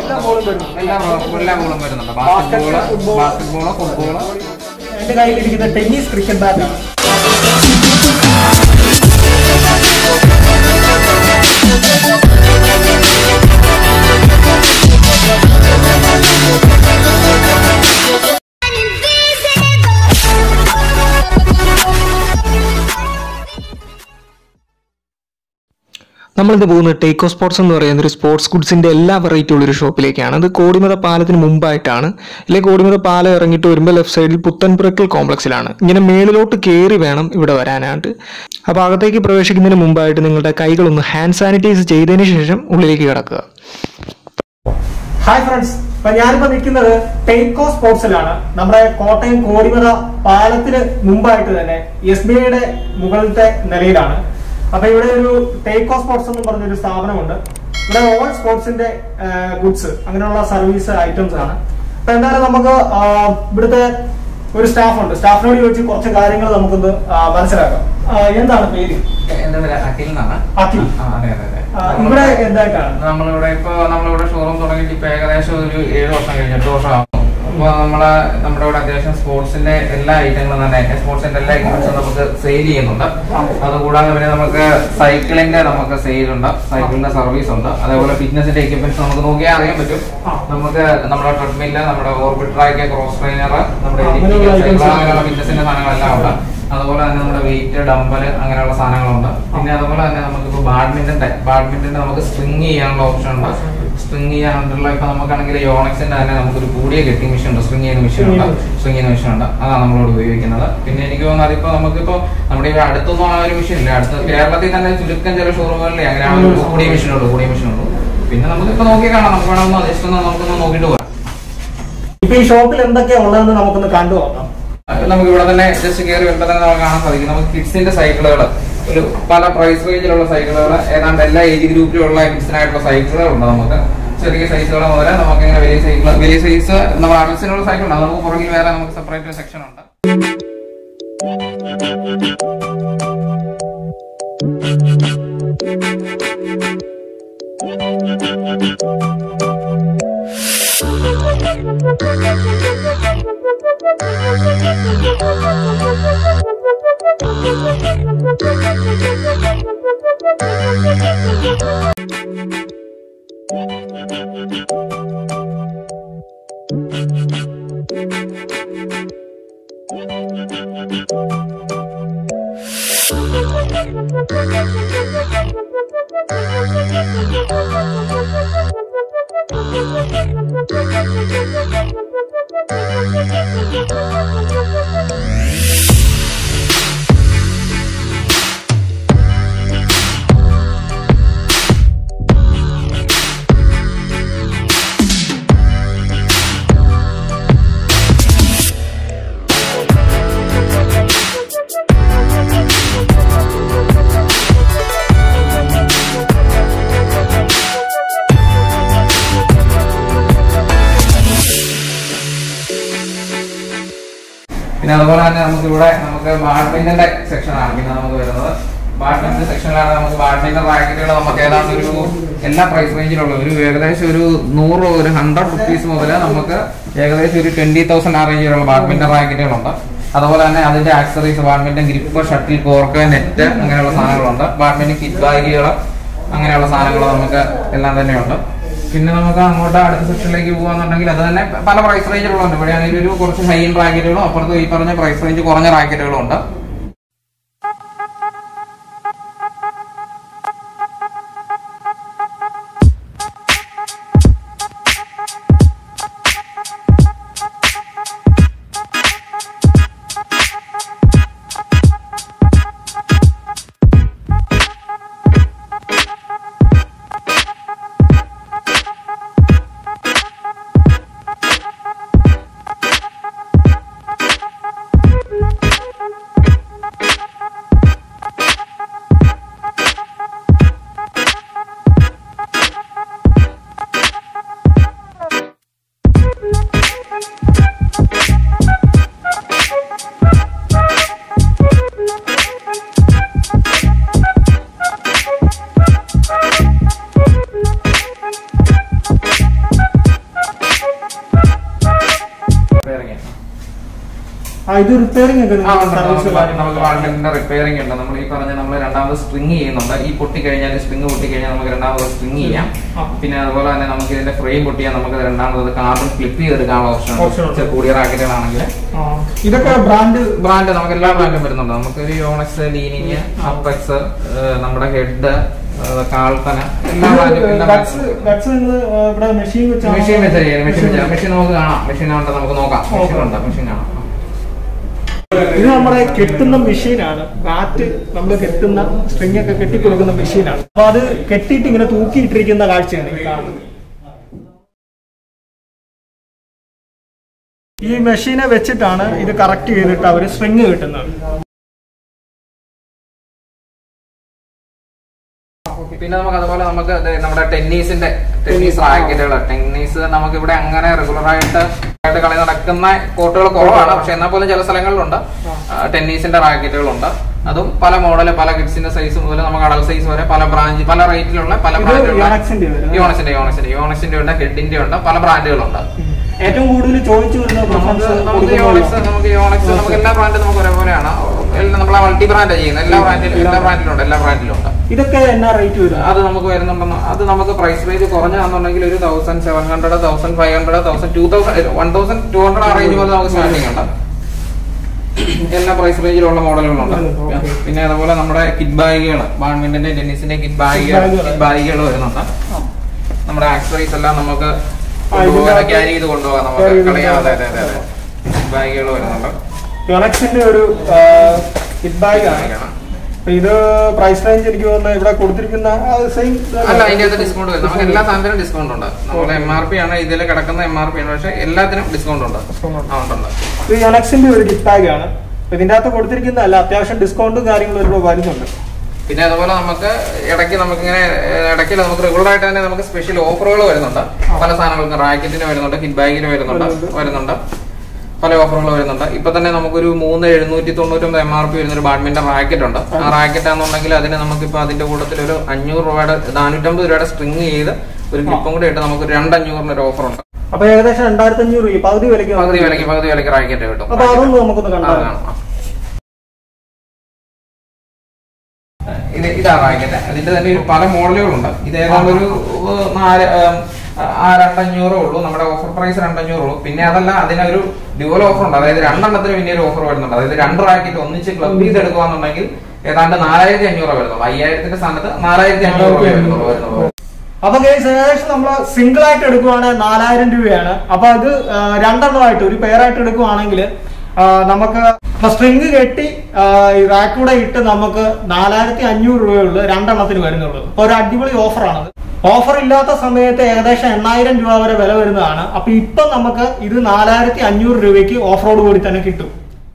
എല്ലാ ബോളും വരുന്നുണ്ട് എല്ലാ എല്ലാ ബോളും വരുന്നുണ്ട് basketball basketball football എന്റെ കയ്യിലിരിക്കുന്ന ടെന്നീസ് ക്രിക്കറ്റ് ബാറ്റാണ് നമ്മളിത് പോകുന്നത് ടേക്കോ സ്പോർട്സ് എന്ന് പറയുന്ന ഒരു സ്പോർട്സ് ഗുഡ്സിന്റെ എല്ലാ വെറൈറ്റി ഉള്ളൊരു ഷോപ്പിലേക്കാണ് അത് കോടിമത പാലത്തിന് മുമ്പായിട്ടാണ് ഇല്ലേ കോടിമത പാലം ഇറങ്ങിയിട്ട് വരുമ്പോൾ ലെഫ്റ്റ് സൈഡിൽ പുത്തൻപുരക്കൽ കോംപ്ലക്സിലാണ് ഇങ്ങനെ മേളിലോട്ട് കയറി വേണം ഇവിടെ വരാനായിട്ട് അപ്പോൾ അകത്തേക്ക് പ്രവേശിക്കുന്നതിന് മുമ്പായിട്ട് നിങ്ങളുടെ കൈകളൊന്ന് ഹാൻഡ് സാനിറ്റൈസ് ചെയ്തതിന് ശേഷം ഉള്ളിലേക്ക് കിടക്കുക ഹായ് ഫ്രണ്ട്സ് അപ്പൊ ഞാനിപ്പോ നിൽക്കുന്നത് ടേക്കോ സ്പോർട്സിലാണ് നമ്മുടെ കോട്ടയം കോടിമത പാലത്തിന് മുമ്പായിട്ട് തന്നെ എസ് ബി ഐയുടെ മുകളിലത്തെ നിലയിലാണ് അപ്പൊ ഇവിടെ ഒരു ടേക്കോ സ്പോർട്സ് എന്ന് പറഞ്ഞൊരു സ്ഥാപനമുണ്ട് ഇവിടെ ഓൾ സ്പോർട്സിന്റെ ഗുഡ്സ് അങ്ങനെയുള്ള സർവീസ് ഐറ്റംസ് ആണ് അപ്പൊ എന്തായാലും നമുക്ക് ആ, ഇവിടുത്തെ ഒരു സ്റ്റാഫ് ഉണ്ട് സ്റ്റാഫിനോട് ചോദിച്ച് കുറച്ച് കാര്യങ്ങൾ നമുക്കൊന്ന് ആ, മനസ്സിലാക്കാം ആ, എന്താണ് പേര് എന്റെ പേര് അഖിൽ എന്നാണ് അഖിൽ. ആ, അതെ അതെ അതെ ആ, ഇവിടെ എന്തായിട്ടാണ് നമ്മളിവിടെ ഇപ്പൊ നമ്മളിവിടെ ഷോറൂം തുടങ്ങിയിട്ട് ഇപ്പൊ ഏകദേശം ഒരു ഏഴ് വർഷം കഴിഞ്ഞു എട്ട് വർഷം ആകും അപ്പൊ നമ്മള് നമ്മുടെ ഇവിടെ അത്യാവശ്യം സ്പോർട്സിന്റെ എല്ലാ ഐറ്റങ്ങളും തന്നെ സ്പോർട്സിന്റെ എല്ലാ ഐറ്റംസും നമുക്ക് സെയിൽ ചെയ്യുന്നുണ്ട് അതുകൂടാതെ പിന്നെ നമുക്ക് സൈക്കിളിന്റെ നമുക്ക് സെയിൽ ഉണ്ട് സൈക്കിളിന്റെ സർവീസ് ഉണ്ട് അതേപോലെ ഫിറ്റ്നസിന്റെ എക്യുപ്മെന്റ്സ് നമുക്ക് നോക്കിയാൽ അറിയാൻ പറ്റും നമുക്ക് നമ്മുടെ ട്രെഡ്മില്ല് നമ്മുടെ ഓർബിറ്റ് ട്രാക്ക് ക്രോസ് ട്രെയിനർ നമ്മുടെ അങ്ങനെയുള്ള items ആണ്. അങ്ങനെയുള്ള ഫിറ്റ്നസിന്റെ സാധനങ്ങളെല്ലാം ഉണ്ട് അതുപോലെ തന്നെ നമ്മുടെ വെയിറ്റ് ഡമ്പല് അങ്ങനെയുള്ള സാധനങ്ങളുണ്ട് പിന്നെ അതുപോലെ തന്നെ നമുക്കിപ്പോ ബാഡ്മിന്റന്റെ ബാഡ്മിന്റന്റെ നമുക്ക് സ്ട്രിങ് ചെയ്യാനുള്ള ഓപ്ഷൻ ഉണ്ട് സ്ട്രിങ് ചെയ്യാനുള്ള ഇപ്പൊ നമുക്കാണെങ്കിൽ യോണക്സിന്റെ തന്നെ നമുക്കൊരു കൂടിയ കെട്ടിംഗ് മെഷീൻ ഉണ്ട് സ്ട്രിങ് ചെയ്യുന്ന മെഷീൻ ഉണ്ട് സ്ട്രിങ് ചെയ്യുന്ന മെഷീൻ ഉണ്ട് അതാണ് നമ്മളോട് ഉപയോഗിക്കുന്നത് പിന്നെ എനിക്ക് തോന്നുന്നത് അതിപ്പോ നമുക്കിപ്പോ നമ്മുടെ ഇവിടെ അടുത്തൊന്നും ആ ഒരു മെഷീൻ ഇല്ല അടുത്ത് കേരളത്തിൽ തന്നെ ചുരുക്കം ചില ഷോറൂമുകളിൽ അങ്ങനെ ആ ഒരു കൂടിയ മെഷീൻ ഉള്ളൂ കൂടിയ മെഷീൻ ഉള്ളൂ പിന്നെ നമുക്കിപ്പോ നോക്കി കാണാം നമുക്ക് വേണമെന്ന് ജസ്റ്റ് ഒന്ന് നമുക്കൊന്ന് നോക്കിയിട്ട് പോകാം ഇപ്പൊ ഈ ഷോപ്പിൽ എന്തൊക്കെയാ ഉള്ളതെന്ന് നമുക്കൊന്ന് കണ്ടു നോക്കാം നമുക്ക് ഇവിടെ തന്നെ ജസ്റ്റ് കയറി വരുമ്പോൾ തന്നെ നമുക്ക് കാണാൻ സാധിക്കും നമുക്ക് കിഡ്സിന്റെ സൈക്കിളുകൾ ഒരു പല പ്രൈസ് റേഞ്ചിലുള്ള സൈക്കിളുകൾ ഏതാണ്ട് എല്ലാ ഏജ് ഗ്രൂപ്പിലുള്ള കിഡ്സിനായിട്ടുള്ള സൈക്കിളുകൾ ഉണ്ട് നമുക്ക് ചെറിയ സൈസുകൾ മുതൽ നമുക്ക് ഇങ്ങനെ വലിയ സൈക്കിൾ വലിയ സൈസ് നമ്മുടെ അഡൽസിനുള്ള സൈക്കിൾ ഉണ്ട് അത് നമുക്ക് പുറകിൽ വേറെ നമുക്ക് സെപ്പറേറ്റ് സെക്ഷൻ ഉണ്ട് പിന്നെ അതുപോലെ തന്നെ നമുക്ക് ഇവിടെ നമുക്ക് ബാഡ്മിന്റന്റെ സെക്ഷനാണ് പിന്നെ നമുക്ക് വരുന്നത് ബാഡ്മിന്റൺ സെക്ഷനിലാണ് നമുക്ക് ബാഡ്മിന്റൺ റാക്കറ്റുകൾ നമുക്ക് ഏതാണ്ട് ഒരു എല്ലാ പ്രൈസ് റേഞ്ചിലുള്ള ഒരു ഏകദേശം ഒരു നൂറ് ഒരു ഹൺഡ്രഡ് റുപ്പീസ് മുതൽ നമുക്ക് ഏകദേശം ഒരു ട്വന്റി തൗസൻഡ് ആ റേഞ്ചിലുള്ള ബാഡ്മിന്റൺ റാക്കറ്റുകളുണ്ട് അതുപോലെ തന്നെ അതിന്റെ accessories badminton grip shuttle cork net അങ്ങനെയുള്ള സാധനങ്ങളുണ്ട് ബാഡ്മിന്റൺ കിറ്റ് ബാഗുകൾ അങ്ങനെയുള്ള സാധനങ്ങൾ നമുക്ക് എല്ലാം തന്നെയുണ്ട് പിന്നെ നമുക്ക് അങ്ങോട്ട് അടുത്ത സെക്ഷനിലേക്ക് പോകുകയാണെന്നുണ്ടെങ്കിൽ അത് തന്നെ പല പ്രൈസ് റേഞ്ചിലുണ്ട് ഇവിടെയാണെങ്കിൽ ഒരു കുറച്ച് ഹൈ എൻഡ് റാക്കറ്റുകളും അപ്പുറത്ത് ഈ പറഞ്ഞ പ്രൈസ് റേഞ്ച് കുറഞ്ഞ റാക്കറ്റുകളും ഉണ്ട് ആ ഇത് റിപ്പയറിംഗ് ഒക്കെ ആ, ഉണ്ട്. സർവീസ് നമുക്ക് ബാ- നമുക്ക് ബാഡ്മിന്റന്റെ റിപ്പയറിംഗ് ഉണ്ട് നമ്മൾ ഈ പറഞ്ഞ നമ്മൾ രണ്ടാമത് സ്ട്രിങ് ചെയ്യുന്നുണ്ട് ഈ പൊട്ടി കഴിഞ്ഞാൽ സ്ട്രിങ് പൊട്ടി കഴിഞ്ഞാൽ നമുക്ക് രണ്ടാമത് സ്ട്രിങ് ചെയ്യാം ആ. പിന്നെ അതുപോലെ തന്നെ നമുക്ക് ഇതിന്റെ ഫ്രെയിം പൊട്ടിയാൽ നമുക്ക് രണ്ടാമത് കാർബൺ ക്ലിപ്പ് ചെയ്തെടുക്കാനുള്ള ഓപ്ഷൻ Option ഉണ്ട്. ഉണ്ട് കൂടിയ റാക്കറ്റുകളാണെങ്കിൽ ഇതൊക്കെ ബ്രാൻഡ് ബ്രാൻഡ് നമുക്ക് എല്ലാ ബ്രാൻഡും വരുന്നുണ്ട് നമുക്ക് ഒരു യോണക്സ് ലീനിങ് അപ്പെക്സ് നമ്മുടെ ഹെഡ് കാൾപ്പന എല്ലാ ബ്രാൻഡും എല്ലാ ഗട്സ് ഗട്സ് നിങ്ങൾ ഇവിടെ മെഷീൻ വെച്ചാണ് മെഷീൻ വെച്ച് ചെയ്യാം മെഷീൻ വെച്ച് മെഷീൻ നമുക്ക് കാണാം മെഷീൻ ഉണ്ട് നമുക്ക് നോക്കാം മെഷീൻ ഉണ്ട് മെഷീൻ കാണാം ഇത് നമ്മുടെ കെട്ടുന്ന മെഷീനാണ് കാറ്റ് നമ്മൾ കെട്ടുന്ന സ്ട്രിങ് ഒക്കെ കെട്ടി കൊടുക്കുന്ന മെഷീനാണ് അപ്പൊ അത് കെട്ടിയിട്ട് ഇങ്ങനെ തൂക്കിയിട്ടിരിക്കുന്ന കാഴ്ചയാണ് ഈ കാണുന്നത് ഈ മെഷീനെ വെച്ചിട്ടാണ് ഇത് കറക്റ്റ് ചെയ്തിട്ട് അവർ സ്ട്രിങ് കിട്ടുന്നത് പിന്നെ നമുക്ക് അതുപോലെ നമുക്ക് ദേ നമ്മുടെ ടെന്നീസിന്റെ ടെന്നീസ് റാക്കറ്റുകൾ ടെന്നീസ് നമുക്ക് ഇവിടെ അങ്ങനെ റെഗുലർ ആയിട്ട് ആയിട്ട് കളി നടക്കുന്ന കോർട്ടുകൾ കുറവാണ് പക്ഷെ എന്നാൽ പോലും ചില സ്ഥലങ്ങളിലുണ്ട് ആ, ടെന്നീസിന്റെ റാക്കറ്റുകളുണ്ട് അതും പല മോഡല് പല കിഡ്സിന്റെ സൈസ് മുതൽ നമുക്ക് അടൽ സൈസ് വരെ പല ബ്രാഞ്ച് പല റേറ്റിലുള്ള പല ഇത് ബ്രാൻഡുകളുടെ യോണക്സിന്റെ വരുന്നത്. യോണസിന്റെ യോണസിന്റെ യോണസിന്റെ ഉണ്ട് ഹെഡിന്റെ ഉണ്ട് പല ബ്രാൻഡുകളുണ്ട് ഏറ്റവും കൂടുതൽ ചോദിച്ചു വരുന്ന നമുക്ക് preference നമുക്ക് കൊടുക്കുന്ന യോണിക്സ് നമുക്ക് യോണിക്സ് നമുക്ക് എല്ലാ ബ്രാൻഡും നമുക്ക് ഒരേപോലെയാണ് എല്ലാം നമ്മളെ മൾട്ടി ബ്രാൻഡാണ് ചെയ്യുന്നത് എല്ലാ ബ്രാൻഡിലും എല്ലാ ബ്രാൻഡിലും ഉണ്ട് എല്ലാ ബ്രാൻഡിലും ഉണ്ട് ഇതൊക്കെ എന്നാ റേറ്റ് വരും അത് നമുക്ക് വരുന്നുണ്ടെന്ന് അത് നമുക്ക് പ്രൈസ് റേഞ്ച് കുറഞ്ഞാണെന്നുണ്ടെങ്കിൽ ഒരു thousand seven hundred thousand five hundred thousand two thousand one thousand two hundred ആ റേഞ്ച് പോലെ നമുക്ക് സ്റ്റാർട്ടിംഗ് ഉണ്ട് എല്ലാ പ്രൈസ് റേഞ്ചിലുള്ള മോഡലുകളുണ്ട് Okay. പിന്നെ അതുപോലെ നമ്മുടെ കിറ്റ് ബാഗുകൾ ബാഡ്മിന്റന്റെ ടെന്നീസിന്റെ കിറ്റ് ബാഗുകൾ ബാഗുകൾ. കിറ്റ് ബാഗുകൾ വരുന്നുണ്ട് നമ്മുടെ ആക്സറീസ് എല്ലാം നമുക്ക് ആ, ഇതിന്റെ ക്യാരി ചെയ്ത് കൊണ്ടുപോകാം നമുക്ക് carry ചെയ്ത് കളയാം അതെ അതെ അതെ അതെ കിറ്റ് ബാഗുകൾ വരുന്നുണ്ട് യോണക്സിന്റെ ഒരു കിറ്റ് ബാഗ് ആണ് അപ്പൊ ഇത് പ്രൈസ് റേഞ്ച് എനിക്ക് തോന്നുന്നത് ഇവിടെ കൊടുത്തിരിക്കുന്ന സെയിം അല്ല അതിന്റെ അകത്ത് ഡിസ്കൗണ്ട് വരും നമുക്ക് എല്ലാ സാധനത്തിനും ഡിസ്കൗണ്ട് ഉണ്ട് നമ്മൾ എം ആർ പി ആണ് ഇതിൽ കിടക്കുന്ന എം ആർ പി ആണ് പക്ഷെ എല്ലാത്തിനും ഡിസ്കൗണ്ട് ഉണ്ട് ആ ഉണ്ട് ഉണ്ട് ഇത് യോണക്സിന്റെ ഒരു കിറ്റ് ബാഗ് ആണ് അപ്പൊ ഇതിന്റെ അകത്ത് കൊടുത്തിരിക്കുന്ന അല്ല അത്യാവശ്യം ഡിസ്കൗണ്ടും കാര്യങ്ങളും ഇവിടെ വരുന്നുണ്ട് പിന്നെ അതുപോലെ നമുക്ക് ഇടയ്ക്ക് നമുക്ക് ഇങ്ങനെ ഇടയ്ക്ക് നമുക്ക് റെഗുലർ ആയിട്ട് തന്നെ നമുക്ക് സ്പെഷ്യൽ ഓഫറുകൾ വരുന്നുണ്ട് പല സാധനങ്ങൾക്ക് റാക്കറ്റിന് വരുന്നുണ്ട് കിറ്റ് ബാഗിന് വരുന്നുണ്ട് വരുന്നുണ്ട് പല ഓഫറുകൾ വരുന്നുണ്ട് ഇപ്പൊ തന്നെ നമുക്കൊരു മൂന്ന് എഴുന്നൂറ്റി തൊണ്ണൂറ്റൊമ്പത് എം ആർ പി വരുന്ന ഒരു ബാഡ്മിന്റൺ റാക്കറ്റ് ഉണ്ട് ആ റാക്കറ്റ് ആണെന്നുണ്ടെങ്കിൽ അതിന് നമുക്കിപ്പോ അതിന്റെ കൂട്ടത്തിൽ ഒരു അഞ്ഞൂറ് രൂപയുടെ നാനൂറ്റമ്പത് രൂപയുടെ സ്ട്രിങ് ചെയ്ത് ഒരു ക്ലിപ്പും കൂടി ഇട്ട് നമുക്ക് രണ്ട് അഞ്ഞൂറിന് ഒരു ഓഫർ ഉണ്ട് അപ്പൊ ഏകദേശം രണ്ടായിരത്തി അഞ്ഞൂറ് രൂപ പകുതി വിലയ്ക്ക് പകുതി വിലക്ക് പകുതി വിലക്ക് റാക്കറ്റ് കിട്ടും അപ്പൊ അതൊന്ന് നമുക്കൊന്ന് കണ്ടാൽ അതാണ്. ഇത് ഇതാ റാക്കറ്റ് അതിന്റെ തന്നെ ഒരു പല മോഡലുകളുണ്ട് ഇത് ഏതാണ്ട് ഒരു ഏഹ്, നാല് ഏഹ്, ആ രണ്ടഞ്ഞൂറേ ഉള്ളൂ നമ്മുടെ ഓഫർ പ്രൈസ് രണ്ടഞ്ഞൂറേ ഉള്ളൂ പിന്നെ അതല്ല അതിനൊരു ഡ്യുവൽ ഓഫർ ഉണ്ട് അതായത് രണ്ടെണ്ണത്തിന് പിന്നെ ഒരു ഓഫർ വരുന്നുണ്ട് അതായത് രണ്ട് റാക്കറ്റ് ഒന്നിച്ച് ക്ലബ് ചെയ്ത് എടുക്കുകയാണെന്നുണ്ടെങ്കിൽ ഏതാണ്ട് നാലായിരത്തി അഞ്ഞൂറ് വരുന്നുള്ളൂ അയ്യായിരത്തിന്റെ സ്ഥാനത്ത് നാലായിരത്തി അഞ്ഞൂറ് രൂപ വരുന്നുള്ളൂ വരുന്നുള്ളൂ അപ്പൊ കേസ് ഏകദേശം നമ്മൾ സിംഗിൾ ആയിട്ട് എടുക്കുവാണെങ്കിൽ നാലായിരം രൂപയാണ് അപ്പൊ അത് ആ, രണ്ടെണ്ണമായിട്ട് ഒരു പെയറായിട്ട് എടുക്കുവാണെങ്കിൽ ആ, നമുക്ക് സ്ട്രിങ് കെട്ടി ആ, ഈ റാക്കൂടെ ഇട്ട് നമുക്ക് നാലായിരത്തി അഞ്ഞൂറ് രൂപയുള്ളൂ രണ്ടെണ്ണത്തിന് വരുന്നുള്ളൂ അപ്പൊ ഒരു അടിപൊളി ഓഫറാണത് ഓഫർ ഇല്ലാത്ത സമയത്ത് ഏകദേശം എണ്ണായിരം രൂപ വരെ വില വരുന്നതാണ് അപ്പൊ ഇപ്പൊ നമുക്ക് ഇത് നാലായിരത്തി അഞ്ഞൂറ് രൂപയ്ക്ക് ഓഫറോട് കൂടി തന്നെ കിട്ടും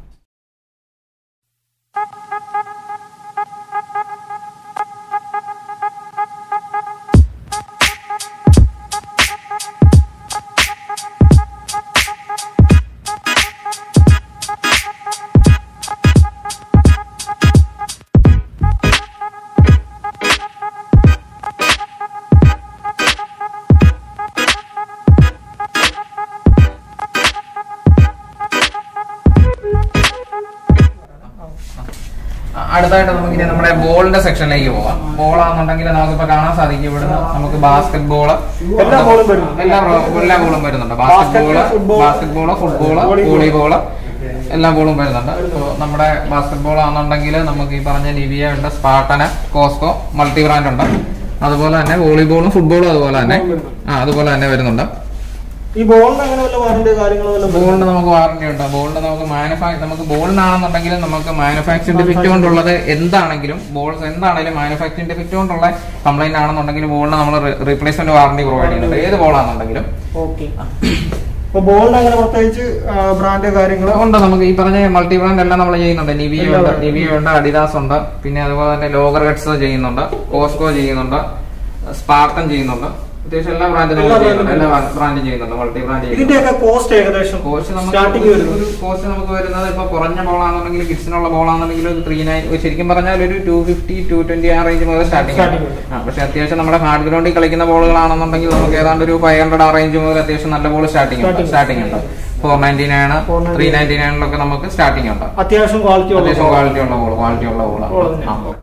അടുത്തായിട്ട് നമുക്ക് ഇനി നമ്മുടെ ബോളിന്റെ സെക്ഷനിലേക്ക് പോവാം ബോൾ ആണെന്നുണ്ടെങ്കിൽ നമുക്കിപ്പോ കാണാൻ സാധിക്കും ഇവിടുന്ന് നമുക്ക് ബാസ്കറ്റ് ബോള് എല്ലാ ബോളും വരും. എല്ലാ റോ- എല്ലാ ബോളും വരുന്നുണ്ട് basketball Basket, football, basketball football volleyball. Volleyball എല്ലാ ബോളും വരുന്നുണ്ട് ഇപ്പൊ നമ്മുടെ ബാസ്കറ്റ് ബോൾ ആണെന്നുണ്ടെങ്കിൽ നമുക്ക് ഈ പറഞ്ഞ ലിവിയ ഉണ്ട് സ്പാർട്ടന് കോസ്കോ മൾട്ടി ബ്രാൻഡ് ഉണ്ട് അതുപോലെ തന്നെ വോളിബോളും ഫുട്ബോളും അതുപോലെ തന്നെ ആ അതുപോലെ തന്നെ വരുന്നുണ്ട് ഈ ബോളിന് അങ്ങനെ വല്ല വാറന്റി കാര്യങ്ങളോ വല്ല ബോളിന് നമുക്ക് വാറന്റി ഉണ്ട് ബോളിന് നമുക്ക് മാനുഫാക്ചർ നമുക്ക് ബോളിനാണെന്നുണ്ടെങ്കിൽ നമുക്ക് മാനുഫാക്ചറിംഗ് ഡിഫക്റ്റ് കൊണ്ടുള്ളത് എന്താണെങ്കിലും ബോൾസ് എന്താണെങ്കിലും മാനുഫാക്ചറിംഗ് ഡിഫക്റ്റ് കൊണ്ടുള്ള കംപ്ലൈന്റ് ആണെന്നുണ്ടെങ്കിൽ ബോളിന് നമ്മൾ റീപ്ലേസ്മെന്റ് വാറന്റി പ്രൊവൈഡ് ചെയ്യുന്നുണ്ട് ഏത് ബോളാണെന്നുണ്ടെങ്കിലും ഓക്കെ അപ്പൊ ബോളിന് അങ്ങനെ പ്രത്യേകിച്ച് ബ്രാൻഡ് കാര്യങ്ങളോ ഉണ്ട് നമുക്ക് ഈ പറഞ്ഞ മൾട്ടി ബ്രാൻഡ് എല്ലാം നമ്മൾ ചെയ്യുന്നുണ്ട് നിവിയ ഉണ്ട് നിവിയ ഉണ്ട് അഡിദാസ് ഉണ്ട് പിന്നെ അതുപോലെ തന്നെ ലോഗർ ഹെഡ്സ് ചെയ്യുന്നുണ്ട് കോസ്കോ ചെയ്യുന്നുണ്ട് സ്പാർട്ടൻ ചെയ്യുന്നുണ്ട് അത്യാവശ്യം എല്ലാ ബ്രാൻഡും എല്ലാ ചെയ്യുന്നുണ്ട് brand എല്ലാ ബ്രാൻഡും ചെയ്യുന്നുണ്ട് മൾട്ടി ബ്രാൻഡ് ചെയ്യുന്നുണ്ട് ഇതിന്റെയൊക്കെ കോസ്റ്റ് ഏകദേശം കോസ്റ്റ് നമുക്ക് സ്റ്റാർട്ടിങ് ഒരു- വരുന്നത് ഒരു കോസ്റ്റ് നമുക്ക് വരുന്നത് ഇപ്പൊ കുറഞ്ഞ ബോളാണെന്നുണ്ടെങ്കിൽ കിഡ്സിനുള്ള ബോളാണെന്നുണ്ടെങ്കിൽ ഒരു ത്രീ നയൻ ശരിക്കും പറഞ്ഞാൽ ഒരു ടു ഫിഫ്റ്റി ടു ട്വന്റി ആ റേഞ്ച് മുതൽ സ്റ്റാർട്ടിംഗ് Starting ഉണ്ട്. ആ പക്ഷെ അത്യാവശ്യം നമ്മുടെ ഹാർഡ് ഗ്രൗണ്ടിൽ കളിക്കുന്ന ബോളുകളാണെന്നുണ്ടെങ്കിൽ നമുക്ക് ഏതാണ്ട് ഒരു ഫൈവ് ഹൺഡ്രഡ് ആ റേഞ്ച് മുതൽ അത്യാവശ്യം നല്ല ബോൾ സ്റ്റാർട്ടിംഗ് ഉണ്ട് Starting. സ്റ്റാർട്ടിംഗ് ഉണ്ട് four ninety nine three ninety നയനിലൊക്കെ നമുക്ക് സ്റ്റാർട്ടിംഗ് ഉണ്ട് അത്യാവശ്യം ക്വാളിറ്റി അത്യാവശ്യം ക്വാളിറ്റി ഉള്ള ബോൾ ക്വാളിറ്റി ഉള്ള Ball ബോളാണ് തന്നെയാണ്.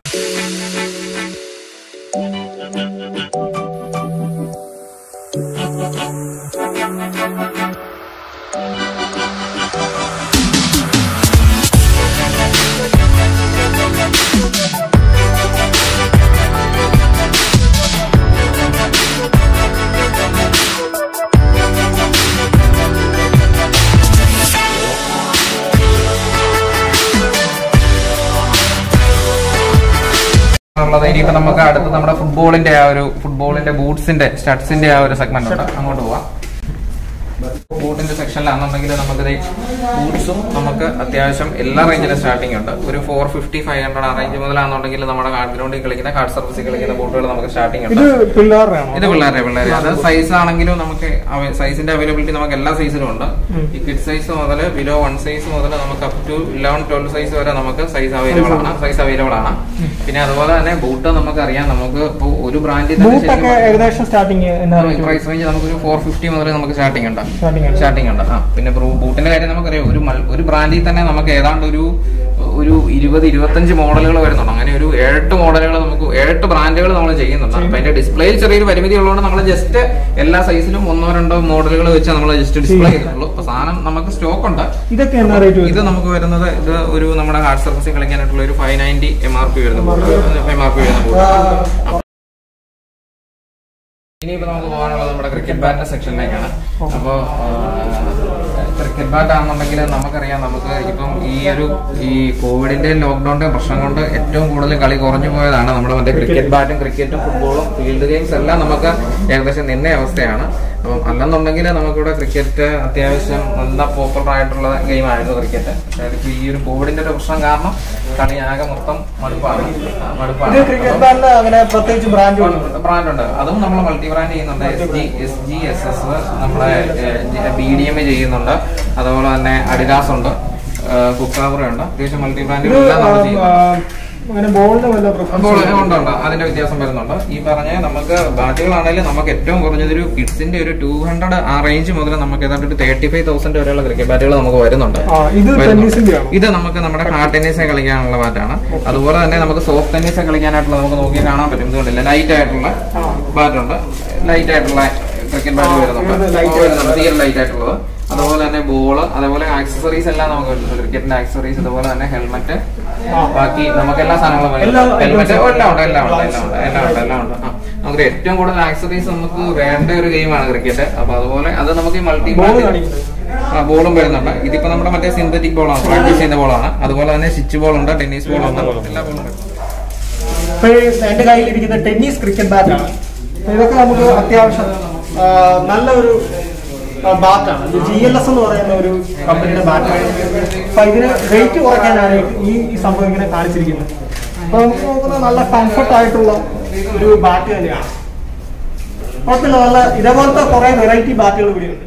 ഉള്ളത് ഇനിയിപ്പോ നമുക്ക് അടുത്ത് നമ്മുടെ ഫുട്ബോളിന്റെ ആ ഒരു ഫുട്ബോളിന്റെ ബൂട്ട്സിന്റെ സ്റ്റഡ്സിന്റെ ആ ഒരു സെഗ്മെന്റ് ഉണ്ട് അങ്ങോട്ട് പോവാം ബൂട്ടിന്റെ സെക്ഷനിലാണെന്നുണ്ടെങ്കിൽ നമുക്ക് ബൂട്ട്സും നമുക്ക് അത്യാവശ്യം എല്ലാ റേഞ്ചിലും സ്റ്റാർട്ടിംഗ് ഉണ്ട് ഒരു ഫോർ ഫിഫ്റ്റി ഫൈവ് ഹൺഡ്രഡ് ആ റേഞ്ച് മുതലാണെന്നുണ്ടെങ്കിൽ നമ്മുടെ കാർഡ് ഗ്രൗണ്ടിൽ കളിക്കുന്ന കാർഡ് സർവീസിൽ കളിക്കുന്ന ബൂട്ടുകൾ നമുക്ക് സ്റ്റാർട്ടിംഗ് ഉണ്ട് ഇത് പിള്ളേരുടെയാണോ ഇത് പിള്ളേരെ പിള്ളേരെ അത് സൈസ് ആണെങ്കിലും നമുക്ക് സൈസിന്റെ അവൈലബിലിറ്റി നമുക്ക് എല്ലാ സൈസിലും ഉണ്ട് ഈ കിഡ് സൈസ് മുതൽ ബിലോ വൺ സൈസ് മുതൽ നമുക്ക് up to eleven twelve size വരെ നമുക്ക് സൈസ് അവൈലബിൾ ആണ് സൈസ് അവൈലബിൾ ആണ് പിന്നെ അതുപോലെ തന്നെ ബൂട്ട് നമുക്ക് അറിയാം നമുക്ക് ഇപ്പൊ ഒരു ബ്രാൻഡിൽ ബൂട്ടൊക്കെ ഏകദേശം സ്റ്റാർട്ടിങ് എന്നാ പ്രൈസ് റേഞ്ച് നമുക്ക് ഒരു ഫോർ ഫിഫ്റ്റി മുതൽ നമുക്ക് സ്റ്റാർട്ടിംഗ് ഉണ്ട് സ്റ്റാർട്ടിംഗ് ആണ് സ്റ്റാർട്ടിംഗ് ഉണ്ട് ആ പിന്നെ ബ്രൂ- ബൂട്ടിന്റെ കാര്യം നമുക്കറിയാം ഒരു മൾ- ഒരു ബ്രാൻഡിൽ തന്നെ നമുക്ക് ഏതാണ്ട് ഒരു ഒരു ഇരുപത് ഇരുപത്തഞ്ച് മോഡലുകൾ വരുന്നുണ്ട് അങ്ങനെ ഒരു ഏഴെട്ട് മോഡലുകൾ നമുക്ക് ഏഴെട്ട് ബ്രാൻഡുകൾ നമ്മൾ ചെയ്യുന്നുണ്ട് അപ്പൊ അതിന്റെ ഡിസ്പ്ലേയിൽ ചെറിയൊരു പരിമിതി ഉള്ളതുകൊണ്ട് നമ്മൾ ജസ്റ്റ് എല്ലാ സൈസിലും ഒന്നോ രണ്ടോ മോഡലുകൾ വെച്ച് നമ്മൾ ജസ്റ്റ് ഡിസ്പ്ലേ ചെയ്തിട്ടുള്ളൂ അപ്പൊ സാധനം നമുക്ക് സ്റ്റോക്ക് ഉണ്ട് ഇതൊക്കെ എന്നാ റേറ്റ് ഇത് നമുക്ക് വരുന്നത് ഇത് ഒരു നമ്മുടെ ഹാർഡ് സർഫസിൽ കളിക്കാനായിട്ടുള്ള ഒരു five ninety M R P വരുന്ന എം ആർ പി വരുന്ന ബോട്ട് ഇനിയിപ്പോ നമുക്ക് പോകാനുള്ളത് നമ്മുടെ ക്രിക്കറ്റ് ബാറ്റിന്റെ സെക്ഷനിലേക്കാണ് അപ്പോ ക്രിക്കറ്റ് ബാറ്റ് ആണെന്നുണ്ടെങ്കിൽ നമുക്കറിയാം നമുക്ക് ഇപ്പം ഈ ഒരു ഈ കോവിഡിന്റെ ലോക്ക്ഡൌണിന്റെ പ്രശ്നം കൊണ്ട് ഏറ്റവും കൂടുതൽ കളി കുറഞ്ഞു പോയതാണ് നമ്മുടെ മറ്റേ ക്രിക്കറ്റ് ബാറ്റും ക്രിക്കറ്റും ഫുട്ബോളും ഫീൽഡ് ഗെയിംസ് എല്ലാം നമുക്ക് ഏകദേശം നിന്ന അവസ്ഥയാണ് അപ്പം അല്ലെന്നുണ്ടെങ്കിൽ നമുക്കിവിടെ ക്രിക്കറ്റ് അത്യാവശ്യം നല്ല പോപ്പുലർ ആയിട്ടുള്ള ഗെയിമായിരുന്നു ക്രിക്കറ്റ് പക്ഷേ അതിപ്പോ ഈ ഒരു കോവിഡിന്റെ ഒരു പ്രശ്നം കാരണം കളി ആകെ മൊത്തം മടുപ്പാണ് ആ, മടുപ്പാണ് ഇത് ക്രിക്കറ്റ് ബാറ്റിന് അങ്ങനെ പ്രത്യേകിച്ച് ബ്രാൻഡ് ബ്രാൻഡ് ഉണ്ട് അതും നമ്മൾ മൾട്ടി ബ്രാൻഡ് ചെയ്യുന്നുണ്ട് S G S G S S നമ്മളെ ബി ഡി എം ചെയ്യുന്നുണ്ട് അതുപോലെ തന്നെ അഡിഡാസ് ഉണ്ട് കുക്കാവറ ഉണ്ട് അത്യാവശ്യം മൾട്ടി ഇത് ബ്രാൻഡുകളെല്ലാം നമ്മൾ ചെയ്യുന്നുണ്ട് അങ്ങനെ ബോളിന് വല്ല പ്രിഫറൻസ് അപ്പോൾ ഉണ്ട് ഉണ്ട് അതിന്റെ വ്യത്യാസം വരുന്നുണ്ട് ഈ പറഞ്ഞ നമുക്ക് ബാറ്റുകളാണെങ്കിലും നമുക്ക് ഏറ്റവും കുറഞ്ഞത് ഒരു കിഡ്സിന്റെ ഒരു ടൂ ഹൺഡ്രഡ് ആ റേഞ്ച് മുതൽ നമുക്ക് ഏതാണ്ട് ഒരു തേർട്ടി ഫൈവ് തൗസൻഡ് വരെയുള്ള ക്രിക്കറ്റ് ബാറ്റുകൾ നമുക്ക് വരുന്നുണ്ട് ആ, ഇത് വരുന്നുണ്ട്. ടെന്നീസിന്റെ ആണോ ഇത് നമുക്ക് നമ്മുടെ ഹാർഡ് ടെന്നീസ് കളിക്കാനുള്ള ബാറ്റാണ് അതുപോലെ തന്നെ നമുക്ക് സോഫ്റ്റ് ടെന്നീസ് കളിക്കാനായിട്ടുള്ള നമുക്ക് നോക്കി കാണാൻ പറ്റും ഇതുകൊണ്ടില്ല ലൈറ്റ് ആയിട്ടുള്ള ബാറ്റുണ്ട് ലൈറ്റ് ആയിട്ടുള്ള ക്രിക്കറ്റ് ബാറ്റ് ഇത് വരുന്നുണ്ട് light വരുന്നുണ്ട് തീരെ ലൈറ്റ് ആയിട്ടുള്ളത് അതുപോലെ തന്നെ ബോള് അതുപോലെ ആക്സസറീസ് എല്ലാം നമുക്ക് വരുന്നുണ്ട് ക്രിക്കറ്റിന്റെ ആക്സസറീസ് അതുപോലെ തന്നെ ഹെൽമെറ്റ് ബാക്കി നമുക്ക് എല്ലാ സാധനങ്ങളും എല്ലാ ഹെൽമെറ്റ് എല്ലാം ഉണ്ട് എല്ലാം ഉണ്ട് എല്ലാം ഉണ്ട് എല്ലാം ഉണ്ട് എല്ലാം ഉണ്ട് ആ. നമുക്ക് ഏറ്റവും കൂടുതൽ ആക്സസറീസ് നമുക്ക് വേണ്ട ഒരു ഗെയിമാണ് ക്രിക്കറ്റ് അപ്പൊ അതുപോലെ അത് നമുക്ക് ഈ മൾട്ടി ബോൾ കാണിക്കുന്നത് ആ ബോളും വരുന്നുണ്ട് ഇതിപ്പോ നമ്മുടെ മറ്റേ സിന്തറ്റിക് ബോളാണ് പ്രാക്ടീസ് ചെയ്യുന്ന ബോളാണ് അതുപോലെ തന്നെ സ്വിച്ച് ബോൾ ഉണ്ട് ടെന്നീസ് ബോൾ ഉണ്ട് എല്ലാ ബോളും ഉണ്ട് ഇപ്പൊ ഈ എന്റെ കയ്യിലിരിക്കുന്ന ടെന്നീസ് ക്രിക്കറ്റ് ബാറ്റാണ് അപ്പൊ ഇതൊക്കെ നമുക്ക് അത്യാവശ്യം ആ, നല്ല ഒരു ബാറ്റാണ് ഇത് ജി എൽ എസ് എന്ന് പറയുന്ന ഒരു കമ്പനിയുടെ ബാറ്റാണ് അപ്പൊ ഇതിന് റേറ്റ് കുറയ്ക്കാനാണ് ഈ ഈ സംഭവം ഇങ്ങനെ കാണിച്ചിരിക്കുന്നത് അപ്പൊ നമുക്ക് നോക്കുന്നത് നല്ല കംഫർട്ട് ആയിട്ടുള്ള ഒരു ബാറ്റ് തന്നെയാണ് കുഴപ്പമില്ല നല്ല ഇതേപോലത്തെ കുറെ വെറൈറ്റി ബാറ്റുകൾ ഇവിടെയുണ്ട്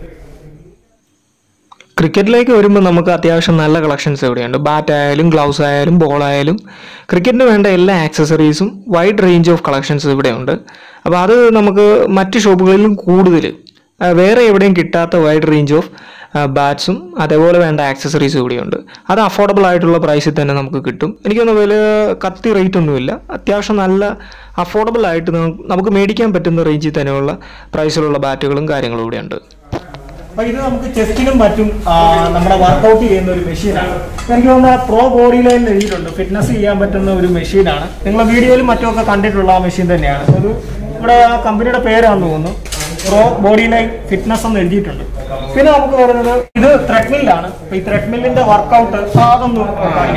ക്രിക്കറ്റിലേക്ക് വരുമ്പോൾ നമുക്ക് അത്യാവശ്യം നല്ല കളക്ഷൻസ് ഇവിടെയുണ്ട് ബാറ്റ് ആയാലും ഗ്ലൗസ് ആയാലും ബോൾ ആയാലും ക്രിക്കറ്റിന് വേണ്ട എല്ലാ ആക്സസറീസും വൈഡ് റേഞ്ച് ഓഫ് കളക്ഷൻസ് ഇവിടെയുണ്ട് അപ്പോൾ അത് നമുക്ക് മറ്റ് ഷോപ്പുകളിലും കൂടുതൽ ആ, വേറെ എവിടെയും കിട്ടാത്ത വൈഡ് റേഞ്ച് ഓഫ് ബാറ്റ്സും അതേപോലെ വേണ്ട ആക്സസറീസും ഇവിടെയുണ്ട് അത് അഫോർഡബിൾ ആയിട്ടുള്ള പ്രൈസിൽ തന്നെ നമുക്ക് കിട്ടും എനിക്കൊന്ന് വലിയ കത്തി റേറ്റ് ഒന്നുമില്ല അത്യാവശ്യം നല്ല അഫോർഡബിൾ ആയിട്ട് നമുക്ക് നമുക്ക് മേടിക്കാൻ പറ്റുന്ന റേഞ്ചിൽ തന്നെയുള്ള പ്രൈസിലുള്ള ബാറ്റുകളും കാര്യങ്ങളും ഇവിടെയുണ്ട് അപ്പൊ ഇത് നമുക്ക് ചെസ്റ്റിനും മറ്റും ആ, നമ്മുടെ വർക്കൗട്ട് ചെയ്യുന്ന ഒരു മെഷീനാണ് എനിക്ക് തോന്നുന്ന പ്രോ ബോഡി ലൈൻ എഴുതിയിട്ടുണ്ട് ഫിറ്റ്നസ് ചെയ്യാൻ പറ്റുന്ന ഒരു മെഷീനാണ് നിങ്ങൾ വീഡിയോയിലും മറ്റുമൊക്കെ കണ്ടിട്ടുള്ള ആ മെഷീൻ തന്നെയാണ് ഒരു ഇവിടെ ആ കമ്പനിയുടെ പേരാണെന്ന് തോന്നുന്നു പ്രോ ബോഡി ലൈൻ ഫിറ്റ്നസ് എന്ന് എഴുതിയിട്ടുണ്ട് പിന്നെ നമുക്ക് വരുന്നത് ഇത് ത്രെഡ്മില്ലാണ് അപ്പൊ ഈ ത്രെഡ്മില്ലിന്റെ വർക്കൗട്ട് അതൊന്ന്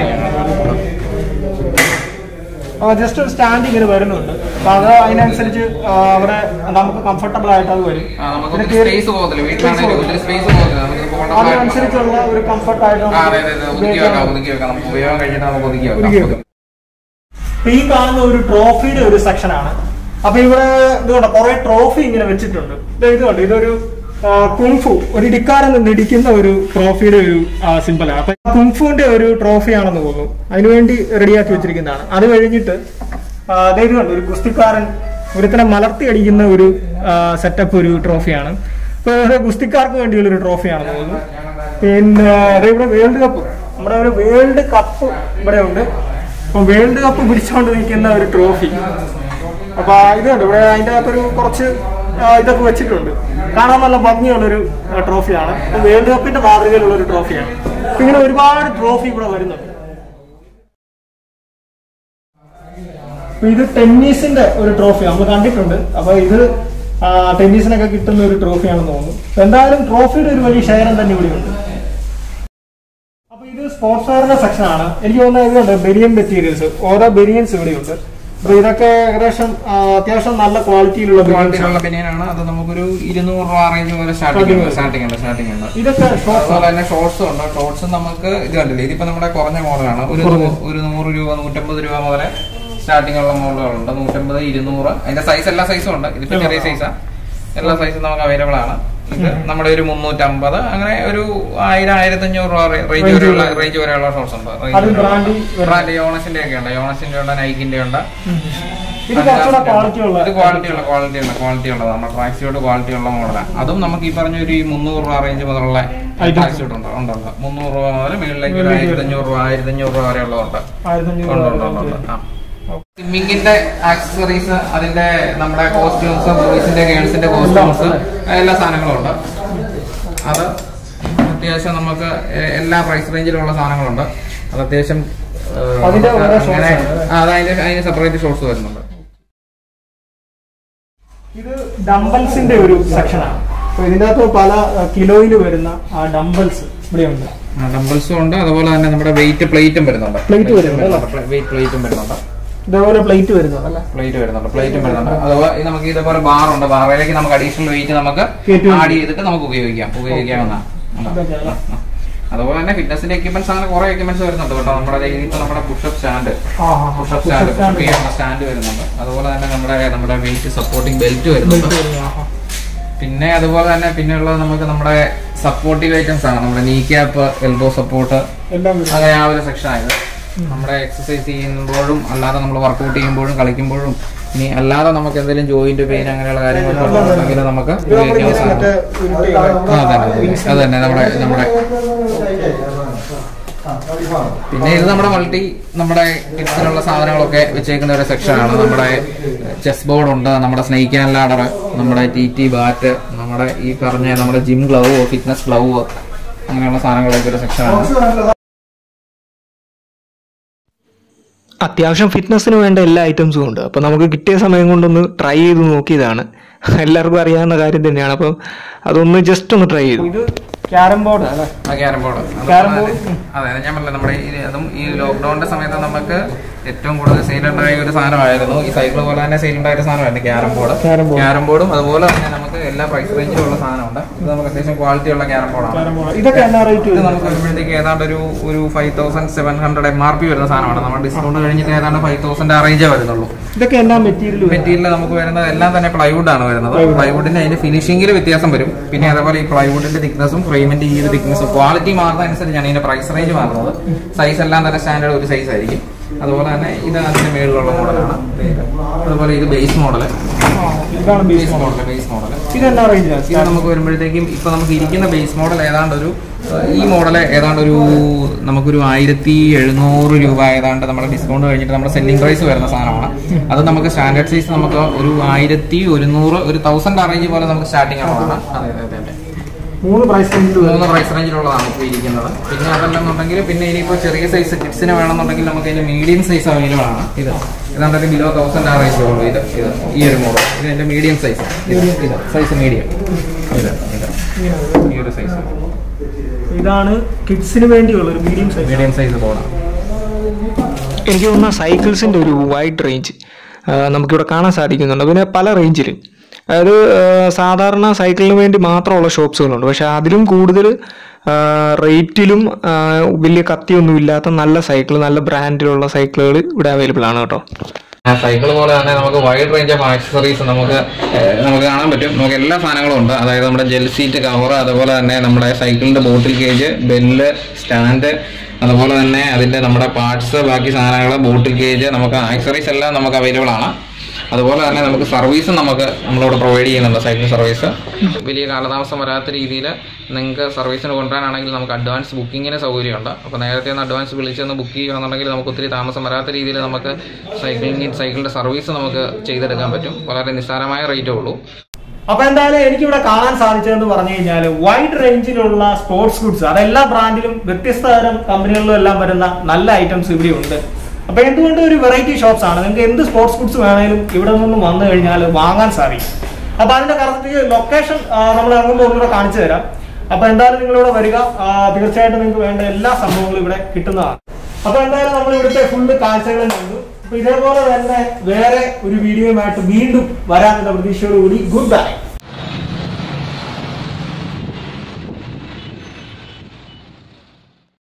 ജസ്റ്റ് ഒരു സ്റ്റാൻഡ് ഇങ്ങനെ വരുന്നുണ്ട് അപ്പൊ അത് അതിനനുസരിച്ച് ആ, അവിടെ നമുക്ക് കംഫർട്ടബിൾ ആയിട്ട് അത് വരും ആ, നമുക്ക് പിന്നെ ഒത്തിരി സ്പേസ് പോകത്തില്ല വീട്ടിലാണെങ്കിൽ ഒത്തിരി സ്പേസ് പോകത്തില്ല നമുക്ക് പോകേണ്ട അതിനനുസരിച്ചുള്ള ഒരു കംഫർട്ട് ആയിട്ട് ആ, അതെ അതെ അതെ ഒതുക്കി വെക്കാം നമുക്ക് ഒതുക്കി വെക്കാം നമുക്ക് ഉപയോഗം കഴിഞ്ഞിട്ട് നമുക്ക് ഒതുക്കി ഒതുക്കി വെക്കാം വെക്കാം. ഇപ്പൊ ഈ കാണുന്ന ഒരു ട്രോഫിയുടെ ഒരു സെക്ഷനാണ് അപ്പൊ ഇവിടെ ഇതുകൊണ്ട് കുറെ ട്രോഫി ഇങ്ങനെ വെച്ചിട്ടുണ്ട് ദേ ഇതുകൊണ്ട് ഇതൊരു ആ, കുങ്ഫു ഒരു ഇടിക്കാരൻ നിന്ന് ഇടിക്കുന്ന ഒരു ട്രോഫിയുടെ ഒരു സിമ്പിളാണ് അപ്പൊ കുങ്ഫുവിന്റെ ഒരു ട്രോഫിയാണെന്ന് തോന്നുന്നു അതിനുവേണ്ടി റെഡിയാക്കി വെച്ചിരിക്കുന്നതാണ് അത് കഴിഞ്ഞിട്ട് ആ, ദേ ഇതുകൊണ്ട് ഒരു ഗുസ്തിക്കാരൻ ഒരുത്തനെ മലർത്തി അടിക്കുന്ന ഒരു സെറ്റപ്പ് ഒരു ട്രോഫിയാണ് ഇപ്പൊ ഇത് ഗുസ്തിക്കാർക്ക് വേണ്ടിയുള്ള ഒരു ട്രോഫിയാണെന്ന് തോന്നുന്നു പിന്നെ ദേ ഇവിടെ വേൾഡ് കപ്പ് നമ്മുടെ ഒരു വേൾഡ് കപ്പ് ഇവിടെ ഉണ്ട് അപ്പം വേൾഡ് കപ്പ് പിടിച്ചുകൊണ്ട് നിൽക്കുന്ന ഒരു ട്രോഫി അപ്പൊ ഇതുണ്ട് ഇവിടെ അതിൻ്റെ അകത്തൊരു കുറച്ച് ആ, ഇതൊക്കെ വെച്ചിട്ടുണ്ട് കാണാൻ നല്ല ഭംഗിയുള്ളൊരു ആ, ട്രോഫിയാണ് ഇത് വേൾഡ് കപ്പിന്റെ മാതൃകയിലുള്ള ഒരു ട്രോഫിയാണ് അപ്പൊ ഇങ്ങനെ ഒരുപാട് ട്രോഫി ഇവിടെ വരുന്നുണ്ട് അപ്പൊ ഇത് ടെന്നീസിന്റെ ഒരു ട്രോഫി നമ്മൾ കണ്ടിട്ടുണ്ട് അപ്പൊ ഇത് ആ, ടെന്നീസിനൊക്കെ കിട്ടുന്ന ഒരു ട്രോഫിയാണെന്ന് തോന്നുന്നു അപ്പൊ എന്തായാലും ട്രോഫിയുടെ ഒരു വലിയ ശേഖരം തന്നെ ഇവിടെയുണ്ട് അപ്പൊ ഇത് സ്പോർട്സ് വെയറിന്റെ സെക്ഷൻ ആണ് എനിക്ക് തോന്നുന്നത് ഇതുണ്ട് ബെരിയൻ മെറ്റീരിയൽസ് ഓരോ ബെരിയൻസ് ഇവിടെയുണ്ട് അപ്പൊ ഇതൊക്കെ ഏകദേശം ആ, അത്യാവശ്യം നല്ല ക്വാളിറ്റിയിലുള്ള ബനിയൻസ് ആണ്. ക്വാളിറ്റിയുള്ള ബനിയനാണ് അത് നമുക്കൊരു ഇരുന്നൂറ് രൂപ റേഞ്ച് പോലെ സ്റ്റാർട്ടിംഗ് ഉണ്ട് സ്റ്റാർട്ടിംഗ് ഉണ്ട് സ്റ്റാർട്ടിംഗ് ഉണ്ട് ഇതൊക്കെ ഷോർട്സ് അതുപോലെ തന്നെ ഷോർട്സ് ഉണ്ട് ഷോർട്സ് നമുക്ക് ഇത് കണ്ടില്ലേ ഇതിപ്പോ നമ്മുടെ കുറഞ്ഞ മോഡലാണ് ഒരു നൂ- ഒരു നൂറ് രൂപ നൂറ്റമ്പത് രൂപ മുതൽ സ്റ്റാർട്ടിംഗ് ഉള്ള മോഡലുകളുണ്ട് നൂറ്റമ്പത് ഇരുന്നൂറ് അതിന്റെ സൈസ് എല്ലാ സൈസും ഉണ്ട് ഇതിപ്പോ ചെറിയ സൈസാ എല്ലാ സൈസും നമുക്ക് അവൈലബിൾ ആണ് ഇത് നമ്മുടെ ഒരു മുന്നൂറ്റമ്പത് അങ്ങനെ ഒരു ആയിരം ആയിരത്തി അഞ്ഞൂറ് രൂപ റേഞ്ച് വരെയുള്ള റേഞ്ച് വരെയുള്ള ഷോർട്സ് ഉണ്ട് അത് ബ്രാൻഡി ബ്രാൻഡ് യോണസിന്റെ ഒക്കെ ഉണ്ട് യോണസിന്റെ ഉണ്ട് നൈക്കിന്റെ ഉണ്ട് ഇത് കുറച്ചുകൂടെ ക്വാളിറ്റി ഉള്ള ഇത് ക്വാളിറ്റി ഉള്ള ക്വാളിറ്റി ഉള്ള ക്വാളിറ്റി ഉള്ളത് നമ്മുടെ ട്രാക്ക് സ്യൂട്ട് ക്വാളിറ്റി ഉള്ള മോഡലാണ് അതും നമുക്ക് ഈ പറഞ്ഞ ഒരു ഈ മുന്നൂറ് രൂപ റേഞ്ച് മുതലുള്ള ട്രാക്ക് സ്യൂട്ട് ഉണ്ട് ഉണ്ട് ഉണ്ട് മുന്നൂറ് രൂപ മുതൽ മുകളിലേക്ക് ഒരു ആയിരത്തി അഞ്ഞൂറ് രൂപ ആയിരത്തി അഞ്ഞൂറ് രൂപ വരെ ഉള്ളതുണ്ട് ആയിരത്തി ഉണ്ട് ഉണ്ട് ഉണ്ട് ഉണ്ട് ആ സ്വിമ്മിങ്ങിന്റെ ആക്സസറീസ് അതിന്റെ നമ്മുടെ കോസ്റ്റ്യൂംസ് ബോയ്സിന്റെ ഗേൾസിന്റെ കോസ്റ്റ്യൂംസ് എല്ലാ സാധനങ്ങളും ഉണ്ട് അത് അത്യാവശ്യം നമുക്ക് എ- എല്ലാ പ്രൈസ് റേഞ്ചിലുള്ള സാധനങ്ങളുണ്ട് അത് അത്യാവശ്യം ഏഹ്, അതിന്റെ നമുക്ക് ഓരോ shorts അങ്ങനെ ആണ്. ആ, അത് അതിന്റെ അതിന് സെപ്പറേറ്റ് ഷോർട്സ് വരുന്നുണ്ട് ഇത് ഡംബൽസിന്റെ ഒരു സെക്ഷനാണ് അപ്പൊ ഇതിന്റെ അകത്ത് പല കിലോയിൽ വരുന്ന ആ ഡംബൽസ് ഇവിടെയുണ്ട് ഡംബിൾസും ഉണ്ട് അതുപോലെ തന്നെ നമ്മുടെ വെയിറ്റ് പ്ലേറ്റും വരുന്നുണ്ട് Plate വരുന്നുണ്ട് വെയിറ്റ് പ്ലേറ്റും വരുന്നുണ്ട് ഇതേപോലെ പ്ലേറ്റ് വരുന്നുണ്ട് അല്ലേ പ്ലേറ്റ് വരുന്നുണ്ട് പ്ലേറ്റും വരുന്നുണ്ട് അതുപോലെ ഇത് നമുക്ക് ഇതേപോലെ ബാർ ഉണ്ട് ബാറിലേക്ക് നമുക്ക് അഡീഷണൽ വെയിറ്റ് നമുക്ക് കയറ്റി ആഡ് ചെയ്തിട്ട് നമുക്ക് ഉപയോഗിക്കാം ഉപയോഗിക്കാവുന്ന ഇതൊക്കെ അല്ലേ? അതുപോലെ തന്നെ ഫിറ്റ്നസിന്റെ എക്യുപ്മെന്റ്സ് അങ്ങനെ കുറെ എക്യുപ്മെന്റ്സ് വരുന്നുണ്ട് കേട്ടോ നമ്മുടെ ദേ ഇപ്പൊ നമ്മുടെ പുഷപ്പ് സ്റ്റാൻഡ് ആ ആ പുഷപ്പ് സ്റ്റാൻഡ് പുഷപ്പ് ചെയ്യാനുള്ള സ്റ്റാൻഡ് വരുന്നുണ്ട് അതുപോലെ തന്നെ നമ്മുടെ നമ്മുടെ വെയിറ്റ് സപ്പോർട്ടിംഗ് ബെൽറ്റ് വരുന്നുണ്ട് പിന്നെ അതുപോലെ തന്നെ പിന്നെയുള്ളത് നമുക്ക് നമ്മുടെ സപ്പോർട്ടീവ് ഐറ്റംസ് ആണ് നമ്മുടെ നീ ക്യാപ്പ് എൽബോ സപ്പോർട്ട് എല്ലാം വരും. അങ്ങനെ ആ ഒരു സെക്ഷൻ ആയത് നമ്മുടെ എക്സസൈസ് ചെയ്യുമ്പോഴും അല്ലാതെ നമ്മൾ വർക്കൗട്ട് ചെയ്യുമ്പോഴും കളിക്കുമ്പോഴും ഇനി അല്ലാതെ നമുക്ക് എന്തെങ്കിലും ജോയിന്റ് പെയിൻ അങ്ങനെയുള്ള കാര്യങ്ങളൊക്കെ ഉണ്ടെങ്കിൽ നമുക്ക് ഇത് നമ്മളിങ്ങനെ ഉപയോഗിക്കാവുന്ന മറ്റേ സാധനം ഉരുട്ടി ആ, അതെ അതെ, അതെ. അത് തന്നെ നമ്മുടെ നമ്മുടെ പിന്നെ ഇത് നമ്മുടെ മൾട്ടി നമ്മുടെ കിഡ്സിനുള്ള സാധനങ്ങളൊക്കെ വെച്ചേക്കുന്ന ഒരു സെക്ഷനാണ് നമ്മുടെ ചെസ് ബോർഡ് ഉണ്ട് നമ്മുടെ സ്നേക്ക് ആൻഡ് ലാഡർ നമ്മുടെ ടി ടി ബാറ്റ് നമ്മുടെ ഈ പറഞ്ഞ നമ്മുടെ ജിം ഗ്ലൗ ഫിറ്റ്നസ് ഗ്ലൗ അങ്ങനെയുള്ള സാധനങ്ങളൊക്കെ ഒരു സെക്ഷനാണ് അത്യാവശ്യം ഫിറ്റ്നസ്സിന് വേണ്ട എല്ലാ ഐറ്റംസും ഉണ്ട് അപ്പോൾ നമുക്ക് കിട്ടിയ സമയം കൊണ്ടൊന്ന് ട്രൈ ചെയ്ത് നോക്കിയതാണ് എല്ലാവർക്കും അറിയാവുന്ന കാര്യം തന്നെയാണ് അപ്പം അതൊന്ന് ജസ്റ്റ് ഒന്ന് ട്രൈ ചെയ്തു ഇത് ക്യാരം ബോർഡ് അല്ലേ ആ ക്യാരം ബോർഡ് Carrom board. അതെ ഞാൻ പറഞ്ഞില്ല നമ്മുടെ ഈ അതും ഈ ലോക്ക്ഡൌണിന്റെ സമയത്ത് നമുക്ക് ഏറ്റവും കൂടുതൽ സെയിൽ ഉണ്ടായ ഒരു സാധനമായിരുന്നു ഈ സൈക്കിൾ പോലെ തന്നെ സെയിൽ ഉണ്ടായ ഒരു സാധനമായിരുന്നു carrom board Carrom board. Carrom ബോർഡും അതുപോലെ തന്നെ നമുക്ക് എല്ലാ പ്രൈസ് റേഞ്ചിലും ഉള്ള സാധനമുണ്ട് ഇത് നമുക്ക് അത്യാവശ്യം ക്വാളിറ്റി ഉള്ള ക്യാരം ബോർഡാണ് ക്യാരം ബോർഡ് ഇതൊക്കെ എന്നാ റേറ്റ് ഇത് വരും നമുക്ക് വരുമ്പോഴത്തേക്ക് ഏതാണ്ട് ഒരു ഒരു five thousand seven hundred M R P വരുന്ന സാധനമാണ് നമ്മൾ ഡിസ്കൗണ്ട് കഴിഞ്ഞിട്ട് ഏതാണ്ട് ഫൈവ് തൗസൻഡ് ആ റേഞ്ചേ വരുന്നുള്ളൂ ഇതൊക്കെ എന്നാ മെറ്റീരിയൽ വരും മെറ്റീരിയൽ നമുക്ക് വരുന്നത് എല്ലാം തന്നെ പ്ലൈവുഡ് ആണ് വരുന്നത് പ്ലൈവുഡിന്റെ അതിന്റെ ഫിനിഷിംഗിൽ വ്യത്യാസം വരും പിന്നെ അതേപോലെ ഈ പ്ലൈവുഡിന്റെ തിക്നസും ഫ്രെയിമിന്റെ ഈ ഒരു തിക്നസും ക്വാളിറ്റി മാറുന്ന അനുസരിച്ചാണ് ഇതിന്റെ പ്രൈസ് റേഞ്ച് മാറുന്നത് സൈസ് എല്ലാം തന്നെ സ്റ്റാൻഡേർഡ് ഒരു സൈസ് ആയിരിക്കും അതുപോലെ തന്നെ ഇത് അതിന്റെ മേളിലുള്ള മോഡലാണ് അതുപോലെ ഇത് ബേസ് മോഡൽ ഇതാണ് base base model base model ഇത് എന്നാ റേഞ്ച് ഇത് നമുക്ക് വരുമ്പോഴത്തേക്കും ഇപ്പൊ നമുക്ക് ഇരിക്കുന്ന ബേസ് മോഡൽ ഏതാണ്ട് ഒരു ഏഹ്, ഈ മോഡൽ ഏതാണ്ട് ഒരു നമുക്കൊരു ആയിരത്തി എഴുന്നൂറ് രൂപ ഏതാണ്ട് നമ്മുടെ ഡിസ്കൗണ്ട് കഴിഞ്ഞിട്ട് നമ്മുടെ സെല്ലിംഗ് പ്രൈസ് വരുന്ന സാധനമാണ് അത് നമുക്ക് സ്റ്റാൻഡേർഡ് സൈസ് നമുക്ക് ഒരു ആയിരത്തി ഒരുന്നൂറ് ഒരു തൗസൻഡ് അറേഞ്ച് പോലെ നമുക്ക് സ്റ്റാർട്ടിംഗ് ഉള്ളതാണ് അതെ അതെ അതെ അതെ മൂന്ന് പ്രൈസ് റേഞ്ചിൽ വരും മൂന്ന് പ്രൈസ് റേഞ്ചിലുള്ളതാണ് ഇപ്പോൾ ഇരിക്കുന്നത് പിന്നെ അതല്ലെന്നുണ്ടെങ്കിൽ പിന്നെ ഇനിയിപ്പോൾ ചെറിയ സൈസ് കിഡ്സിന് വേണമെന്നുണ്ടെങ്കിൽ നമുക്ക് അതിന്റെ മീഡിയം സൈസ് അവൈലബിൾ ആണ് ഇത് ഇതാണ്ടൊരു ബിലോ തൗസൻഡ് ആ റേഞ്ച് ഉള്ളൂ ഇത് ഇത് ഈ ഒരു മോഡൽ ഇത് എന്റെ മീഡിയം സൈസ് ഇത് ഇത് സൈസ് മീഡിയം ഇത് ഇത് ഈ ഒരു സൈസ് ഇതാണ് കിഡ്സിന് വേണ്ടിയുള്ള ഒരു മീഡിയം സൈസ് മീഡിയം സൈസ് ബോർഡാണ് എനിക്ക് തോന്നുന്ന സൈക്കിൾസിൻ്റെ ഒരു വൈഡ് റേഞ്ച് നമുക്കിവിടെ കാണാൻ സാധിക്കുന്നുണ്ട് പിന്നെ പല റേഞ്ചിൽ അതായത് ആ, സാധാരണ സൈക്കിളിന് വേണ്ടി മാത്രമുള്ള ഷോപ്സുകളുണ്ട് പക്ഷെ അതിലും കൂടുതൽ റേറ്റിലും ആ, വലിയ കത്തിയൊന്നും ഇല്ലാത്ത നല്ല സൈക്കിൾ നല്ല ബ്രാൻഡിലുള്ള സൈക്കിളുകൾ ഇവിടെ അവൈലബിൾ ആണ് കേട്ടോ സൈക്കിൾ പോലെ തന്നെ നമുക്ക് വൈഡ് റേഞ്ച് ഓഫ് ആക്സസറീസ് നമുക്ക് ഏഹ്, നമുക്ക് കാണാൻ പറ്റും നമുക്ക് എല്ലാ സാധനങ്ങളും ഉണ്ട് അതായത് നമ്മുടെ ജെൽ സീറ്റ് കവർ അതുപോലെ തന്നെ നമ്മുടെ സൈക്കിളിന്റെ ബോട്ടിൽ കേജ് ബെല്ല് സ്റ്റാൻഡ് അതുപോലെ തന്നെ അതിന്റെ നമ്മുടെ പാർട്സ് ബാക്കി സാധനങ്ങൾ ബോട്ടിൽ കേജ് നമുക്ക് ആക്സറീസ് എല്ലാം നമുക്ക് അവൈലബിൾ ആണ് അതുപോലെ തന്നെ നമുക്ക് സർവീസ് നമുക്ക് നമ്മളിവിടെ പ്രൊവൈഡ് ചെയ്യുന്നുണ്ട് സൈക്കിൾ സർവീസ് വലിയ കാലതാമസം വരാത്ത രീതിയിൽ നിങ്ങൾക്ക് സർവീസിന് കൊണ്ടുവരാനാണെങ്കിൽ നമുക്ക് അഡ്വാൻസ് ബുക്കിങ്ങിന് സൗകര്യമുണ്ട് അപ്പോൾ നേരത്തെ ഒന്ന് അഡ്വാൻസ് വിളിച്ചൊന്ന് ബുക്ക് ചെയ്യുകയാണെന്നുണ്ടെങ്കിൽ നമുക്ക് ഒത്തിരി താമസം വരാത്ത രീതിയിൽ നമുക്ക് സൈക്ലിംഗ് സൈക്കിളിൻ്റെ സർവീസ് നമുക്ക് ചെയ്തെടുക്കാൻ പറ്റും വളരെ നിസ്സാരമായ റേറ്റേ ഉള്ളൂ അപ്പൊ എന്തായാലും എനിക്കിവിടെ കാണാൻ സാധിച്ചതെന്ന് പറഞ്ഞു കഴിഞ്ഞാൽ വൈഡ് റേഞ്ചിലുള്ള സ്പോർട്സ് ഗുഡ്സ് അതെല്ലാ ബ്രാൻഡിലും വ്യത്യസ്ത തരം കമ്പനികളിലും എല്ലാം വരുന്ന നല്ല ഐറ്റംസ് ഇവിടെ ഉണ്ട് അപ്പൊ എന്തുകൊണ്ട് ഒരു വെറൈറ്റി ഷോപ്സ് ആണ് നിങ്ങൾക്ക് എന്ത് സ്പോർട്സ് ഗുഡ്സ് വേണേലും ഇവിടെ നിന്നും വന്നു കഴിഞ്ഞാൽ വാങ്ങാൻ സാധിക്കും അപ്പൊ അതിന്റെ കറക്റ്റ് ലൊക്കേഷൻ നമ്മൾ ഇറങ്ങുമ്പോൾ ഒന്നുകൂടെ കാണിച്ചു തരാം അപ്പൊ എന്തായാലും നിങ്ങളിവിടെ വരിക ആ, തീർച്ചയായിട്ടും നിങ്ങൾക്ക് വേണ്ട എല്ലാ സംഭവങ്ങളും ഇവിടെ കിട്ടുന്നതാണ് അപ്പൊ എന്തായാലും നമ്മൾ ഇവിടുത്തെ ഫുള്ള് കാഴ്ചകളും കണ്ടു അപ്പൊ ഇതേപോലെ തന്നെ വേറെ ഒരു വീഡിയോയുമായിട്ട് വീണ്ടും വരാനുള്ള പ്രതീക്ഷയോടുകൂടി ഗുഡ് ബൈ